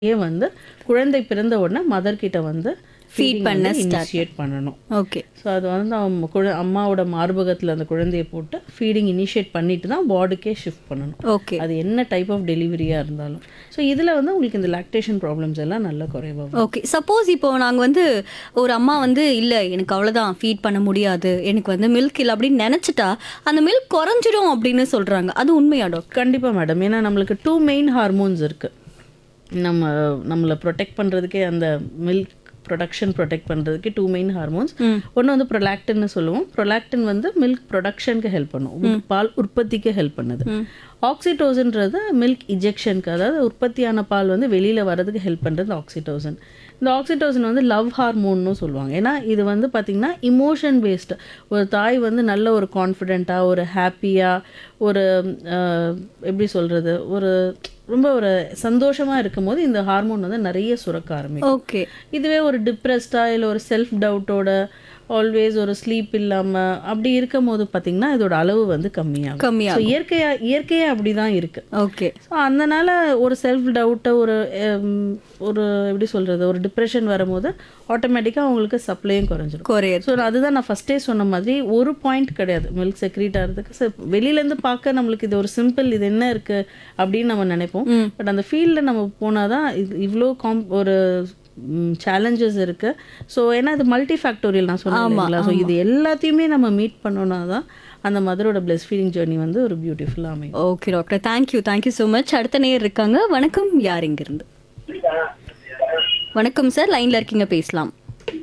ஏ வந்து குழந்தை பிறந்த உடனே மதர் கிட்ட வந்து Feed பண்ண start. இனிஷியேட் பண்ணணும் ஓகே ஸோ அது வந்து அவங்க குழ அம்மாவோட மார்பகத்தில் அந்த குழந்தையை போட்டு ஃபீடிங் இனிஷியேட் பண்ணிட்டு தான் பாடிக்கே ஷிஃப்ட் பண்ணணும் ஓகே அது என்ன டைப் ஆஃப் டெலிவரியாக இருந்தாலும் ஸோ இதில் வந்து உங்களுக்கு இந்த லாக்டேஷன் ப்ராப்ளம்ஸ் எல்லாம் நல்ல குறைவாகும் ஓகே சப்போஸ் இப்போ நாங்கள் வந்து ஒரு அம்மா வந்து இல்லை எனக்கு அவ்வளோதான் ஃபீட் பண்ண முடியாது எனக்கு வந்து மில்க் இல்லை அப்படின்னு நினச்சிட்டா அந்த மில்க் குறைஞ்சிடும் அப்படின்னு சொல்கிறாங்க அது உண்மையா டாக்டர் கண்டிப்பாக மேடம் ஏன்னா நம்மளுக்கு டூ மெயின் ஹார்மோன்ஸ் இருக்குது நம்ம நம்மளை ப்ரொடெக்ட் பண்ணுறதுக்கே அந்த மில்க் ப்ரொடக்ஷன் ப்ரொடெக்ட் பண்ணுறதுக்கு டூ மெயின் ஹார்மோன்ஸ் ஒன்று வந்து ப்ரொலாக்டின்னு சொல்லுவோம் ப்ரொலாக்டின் வந்து மில்க் ப்ரொடக்ஷனுக்கு ஹெல்ப் பண்ணும் உ- பால் உற்பத்திக்கு ஹெல்ப் பண்ணுது ஆக்சிடோசன்றது மில்க் இஜெக்ஷனுக்கு அதாவது உற்பத்தியான பால் வந்து வெளியில் வர்றதுக்கு ஹெல்ப் பண்ணுறது ஆக்சிடோசன் இந்த ஆக்சிடோசன் வந்து லவ் ஹார்மோன்னு சொல்லுவாங்க ஏன்னா இது வந்து பார்த்திங்கன்னா இமோஷன் பேஸ்டு ஒரு தாய் வந்து நல்ல ஒரு கான்ஃபிடெண்ட்டாக ஒரு ஹாப்பியாக ஒரு அஹ், எப்படி சொல்கிறது ஒரு ரொம்ப ஒரு சந்தோஷமாக இருக்கும்போது இந்த ஹார்மோன் வந்து நிறைய சுரக்க ஆரம்பிக்கும் ஓகே இதுவே ஒரு டிப்ரெஸ்டாக இல்லை ஒரு செல்ஃப் டவுட்டோட ஆல்வேஸ் ஒரு ஸ்லீப் இல்லாமல் அப்படி இருக்கும் போது பார்த்தீங்கன்னா இதோட அளவு வந்து கம்மியாகும் கம்மியா ஸோ இயற்கையாக இயற்கையாக அப்படி தான் இருக்குது ஓகே ஸோ அதனால ஒரு செல்ஃப் டவுட்டை ஒரு ஹம், ஒரு எப்படி சொல்கிறது ஒரு டிப்ரெஷன் வரும்போது ஆட்டோமேட்டிக்காக அவங்களுக்கு சப்ளையும் குறைஞ்சிரும் குறையது ஸோ அதுதான் நான் ஃபஸ்ட்டே சொன்ன மாதிரி ஒரு பாயிண்ட் கிடையாது மில்க் செக்ரீட் ஆகிறதுக்கு ஸோ வெளியிலேருந்து பார்க்க நம்மளுக்கு இது ஒரு சிம்பிள் இது என்ன இருக்குது அப்படின்னு நம்ம நினைப்போம் பட் அந்த ஃபீல்டில் நம்ம போனால் தான் இது இவ்வளோ காம் ஒரு சேலஞ்சஸ் இருக்குது ஸோ ஏன்னா இது மல்டி ஃபேக்டோரியல் நான் சொன்னேன் இல்லைங்களா ஸோ இது எல்லாத்தையுமே நம்ம மீட் பண்ணோன்னா தான் அந்த மதரோட பிளஸ் ஃபீடிங் ஜேர்னி வந்து ஒரு பியூட்டிஃபுல்லாக அமையும் okay doctor thank you thank you so much அடுத்த நேர் இருக்காங்க வணக்கம் யார் இங்கிருந்து வணக்கம் சார் லைன்ல இருக்கீங்க பேசலாம்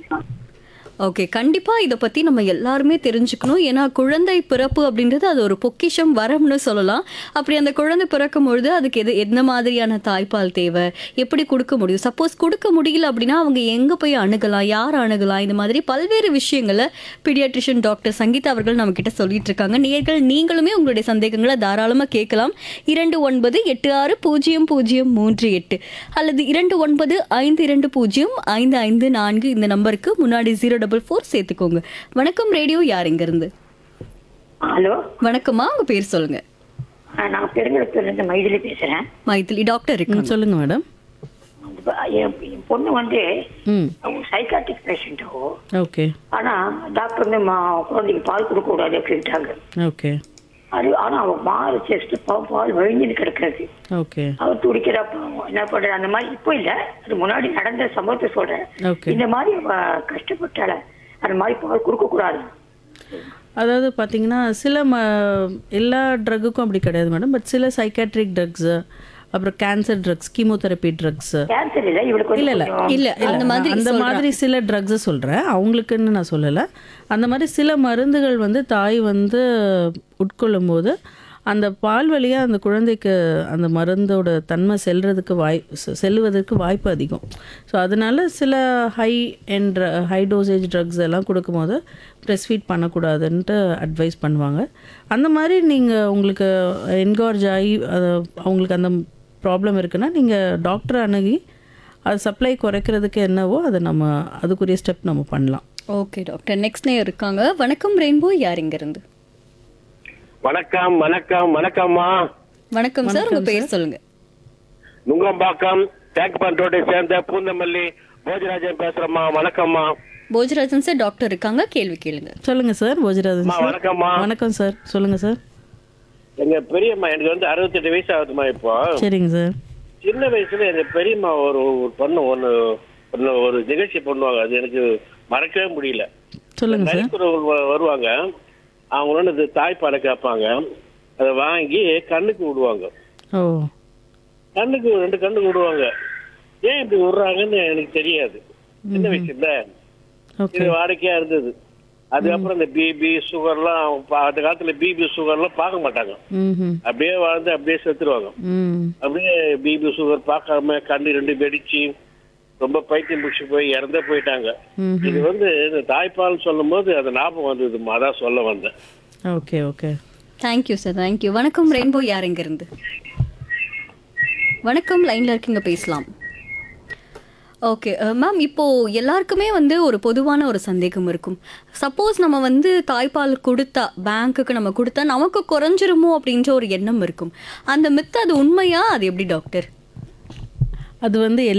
ஓகே கண்டிப்பா இதை பத்தி நம்ம எல்லாருமே தெரிஞ்சுக்கணும் ஏன்னா குழந்தை பிறப்பு அப்படின்றது அது ஒரு பொக்கிஷம் வரம்னு சொல்லலாம் அப்படி அந்த குழந்தை பிறக்கும் பொழுது அதுக்கு எது எந்த மாதிரியான தாய்ப்பால் தேவை எப்படி கொடுக்க முடியும் சப்போஸ் கொடுக்க முடியல அப்படின்னா அவங்க எங்க போய் அணுகலாம் யார் அணுகலாம் இந்த மாதிரி பல்வேறு விஷயங்களை பீடியாட்ரிஷியன் டாக்டர் சங்கீதா அவர்கள் நம்ம கிட்ட சொல்லிட்டு இருக்காங்க நேர்கள் நீங்களுமே உங்களுடைய சந்தேகங்களை தாராளமா கேட்கலாம் இரண்டு ஒன்பது எட்டு ஆறு பூஜ்ஜியம் பூஜ்ஜியம் மூன்று எட்டு அல்லது இரண்டு ஒன்பது ஐந்து இரண்டு பூஜ்ஜியம் ஐந்து ஐந்து நான்கு இந்த நம்பருக்கு முன்னாடி ஜீரோ டபுள் ஃபோர் சேர்த்துக்கோங்க வணக்கம் ரேடியோ யார் இங்க இருந்து ஹலோ வணக்கம்மா உங்க பேர் சொல்லுங்க ஆ, நான் பெருங்குளத்தூர்லேருந்து மைதிலி பேசுகிறேன் மைதிலி டாக்டர் இருக்காங்க சொல்லுங்க மேடம் என் என் பொண்ணு வந்து ம் சைக்காட்டிக் பேஷண்ட்டோ ஓகே ஆனால் டாக்டர் வந்து மா குழந்தைக்கு பால் கொடுக்கக்கூடாது அப்படின்ட்டாங்க ஓகே அது ஆனால் அவள் மாறு செஸ்ட் பால் வழிஞ்சுன்னு கிடக்கிறது ஓகே அவள் துடிக்கிறா பாவம் என்ன பண்ணுறது அந்த மாதிரி இப்போ இல்லை அது முன்னாடி நடந்த சம்பவத்தை சொல்கிறேன் ஓகே இந்த மாதிரி அவ கஷ்டப்பட்டால அந்த மாதிரி பால் கொடுக்கக்கூடாது அதாவது பார்த்தீங்கன்னா சில ம எல்லா ட்ரக்குக்கும் அப்படி கிடையாது மேடம் பட் சில சைக்காட்ரிக் ட்ரக்ஸு அப்புறம் cancer drugs chemotherapy drugs cancer இல்லை இவளுக்கு வந்து இல்ல இல்ல கொஞ்சம் இல்ல அந்த மாதிரி அந்த மாதிரி சில ட்ரக்ஸை சொல்கிறேன் அவங்களுக்குன்னு நான் சொல்லலை அந்த மாதிரி சில மருந்துகள் வந்து தாய் வந்து உட்கொள்ளும் போது அந்த பால் வழியாக அந்த குழந்தைக்கு அந்த மருந்தோட தன்மை செல்றதுக்கு வாய் செ- செல்லுவதற்கு வாய்ப்பு அதிகம் ஸோ அதனால சில ஹை என்ற ஹை டோசேஜ் ட்ரக்ஸ் எல்லாம் கொடுக்கும்போது ப்ரெஸ் ஃபீட் பண்ணக்கூடாதுன்ட்டு அட்வைஸ் பண்ணுவாங்க அந்த மாதிரி நீங்கள் உங்களுக்கு என்கார்ஜ் ஆகி அது அவங்களுக்கு அந்த ப்ராப்ளம் இருக்குன்னா நீங்கள் டாக்டரை அணுகி அது சப்ளை குறைக்கிறதுக்கு என்னவோ அதை நம்ம அதுக்குரிய ஸ்டெப் நம்ம பண்ணலாம் ஓகே டாக்டர் நெக்ஸ்ட் நேர் இருக்காங்க வணக்கம் ரெயின்போ யார் இங்க இருந்து வணக்கம் வணக்கம் வணக்கம்மா வணக்கம் சார் உங்க பேர் சொல்லுங்க நுங்கம்பாக்கம் தேக்கப்பான் ரோட்டை சேர்ந்த பூந்தமல்லி போஜராஜன் பேசுறேம்மா வணக்கம்மா போஜராஜன் சார் டாக்டர் இருக்காங்க கேள்வி கேளுங்க சொல்லுங்க சார் போஜராஜன் அம்மா, சார் வணக்கம்மா வணக்கம் சார் சொல்லுங்க சார் எங்க பெரியம்மா எனக்கு வந்து அறுபத்தெட்டு வயசு ஆகுதுமா இப்போ சரிங்க சார் சின்ன வயசுல எங்க பெரியம்மா ஒரு ஒரு பொண்ணு ஒண்ணு ஒண்ணு ஒரு நிகழ்ச்சி பண்ணுவாங்க அது எனக்கு மறக்கவே முடியல சொல்லுங்க சார் நரிக்குறவங்க வ- வருவாங்க அவங்க வந்து இது தாய்ப்பாலை கேட்பாங்க அதை வாங்கி கண்ணுக்கு விடுவாங்க ஓ கண்ணுக்கு ரெண்டு கண்ணுக்கு விடுவாங்க ஏன் இப்படி விடுறாங்கன்னு எனக்கு தெரியாது சின்ன வயசுல ஓகே இது வாடிக்கையா இருந்தது அதுக்கப்புறம் இந்த பிபி சுகர்லாம் பா- அந்த காலத்துல பிபி சுகர்லாம் பார்க்க மாட்டாங்க ம் அப்படியே வாழ்ந்து அப்படியே செத்துருவாங்க ம் அப்படியே பிபி சுகர் பார்க்காம கண்ணு ரெண்டு வெடிச்சு ரொம்ப பைத்தியம் பிடிச்சி போய் இறந்தே போயிட்டாங்க ம் இது வந்து இந்த தாய்ப்பால் சொல்லும் போது அது ஞாபகம் வந்தது அதான் சொல்ல வந்தேன் okay okay thank you sir thank you வணக்கம் ரெயின்போ யார் இங்க இருந்து வணக்கம் லைன்ல இருக்கீங்க பேசலாம் ஓகே மேம் இப்போ எல்லாருக்குமே வந்து ஒரு பொதுவான ஒரு சந்தேகம் இருக்கும் சப்போஸ் நம்ம வந்து தாய்ப்பால் கொடுத்தா பேங்க்குக்கு நம்ம கொடுத்தா நமக்கு குறைஞ்சிருமோ அப்படின்ற ஒரு எண்ணம் இருக்கும் அந்த மித்து அது உண்மையா அது எப்படி டாக்டர் அது வந்து